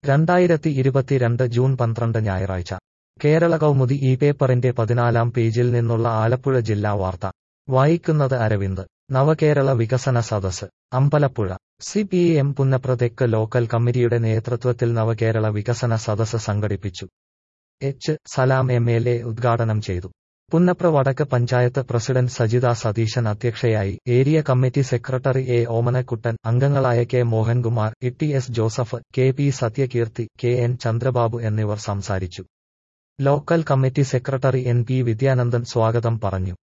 രണ്ടായിരത്തി ഇരുപത്തിരണ്ട് ജൂൺ പന്ത്രണ്ട് ഞായറാഴ്ച കേരള കൗമുദി ഈ പേപ്പറിന്റെ പതിനാലാം പേജിൽ നിന്നുള്ള ആലപ്പുഴ ജില്ലാ വാർത്ത വായിക്കുന്നത് അരവിന്ദ് നവകേരള വികസന സദസ് Ambalappuzha C P M Punnapra തെക്ക് ലോക്കൽ കമ്മിറ്റിയുടെ നേതൃത്വത്തിൽ നവകേരള വികസന സദസ് സംഘടിപ്പിച്ചു H Salam M L A ഉദ്ഘാടനം ചെയ്തു പുന്നപ്ര വടക്ക് പഞ്ചായത്ത് പ്രസിഡന്റ് സജിത സതീശൻ അധ്യക്ഷയായി area committee secretary A Omanakuttan അംഗങ്ങളായ K Mohankumar E S Joseph K P Sathyakeerthi K N Chandrababu എന്നിവർ സംസാരിച്ചു local committee secretary N P Vidyanandan സ്വാഗതം പറഞ്ഞു